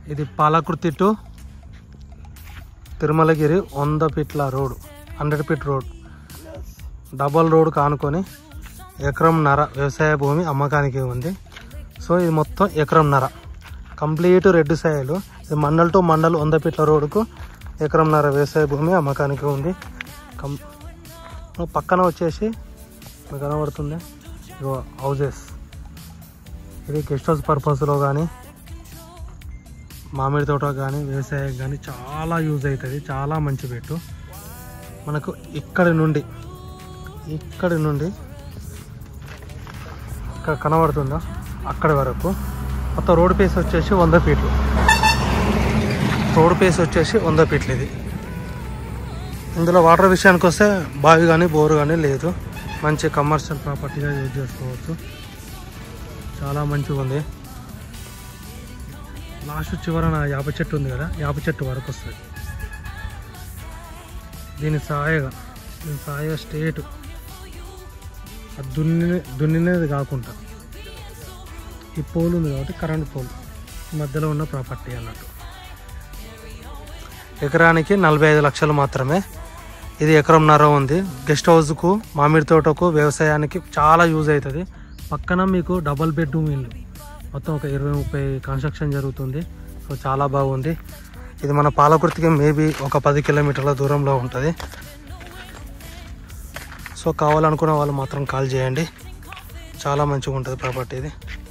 ఇది పాలకుర్తి టు తిరుమలగిరి వంద ఫీట్ల road hundred feet road double road కానుకొని ఎకరం నర వ్యవసాయ భూమి అమ్మకానికి ఉంది సో ఇది మొత్తం ఎకరం నర కంప్లీట్ రెడ్ సాయలు ఇది మండల్ టు మండల్ వంద ఫీట్ల రోడ్డుకు ఎకరం నర వ్యవసాయ భూమి అమ్మకానికి ఉంది కం పక్కన వచ్చేసి మీకు కనబడుతుంది ఇగో హౌజెస్ ఇది గెస్ట్ హౌస్ పర్పస్లో కానీ మామిడి తోట కానీ వ్యవసాయం కానీ చాలా యూజ్ అవుతుంది చాలా మంచి పెట్టు మనకు ఇక్కడి నుండి ఇక్కడి నుండి ఇక్కడ కనబడుతుందా అక్కడి వరకు మొత్తం రోడ్ పేస్ వచ్చేసి వంద ఫీట్లు రోడ్ పేస్ వచ్చేసి వంద ఫీట్లు ఇది ఇందులో వాటర్ విషయానికి వస్తే బావి కానీ బోరు కానీ లేదు మంచి కమర్షియల్ ప్రాపర్టీగా యూజ్ చేసుకోవచ్చు చాలా మంచిగా ఉంది లాస్ట్ చివరన యాప చెట్టు ఉంది కదా యాప చెట్టు వరకు వస్తుంది దీని సాయగా దీని సాయగా స్టేట్ అది దున్ని దున్నినది కాకుండా ఈ పోల్ ఉంది కాబట్టి కరెంట్ పోల్ మధ్యలో ఉన్న ప్రాపర్టీ అన్నట్టు ఎకరానికి నలభై ఐదు లక్షలు మాత్రమే ఇది ఎకరంన్నర ఉంది గెస్ట్ హౌస్కు మామిడి తోటకు వ్యవసాయానికి చాలా యూజ్ అవుతుంది పక్కన మీకు డబల్ బెడ్రూమ్ ఇల్లు మొత్తం ఒక ఇరవై ముప్పై కన్స్ట్రక్షన్ జరుగుతుంది సో చాలా బాగుంది ఇది మన పాలకుర్తికి మేబీ ఒక పది కిలోమీటర్ల దూరంలో ఉంటుంది సో కావాలనుకున్న వాళ్ళు మాత్రం కాల్ చేయండి చాలా మంచిగా ఉంటుంది ప్రాపర్టీ ఇది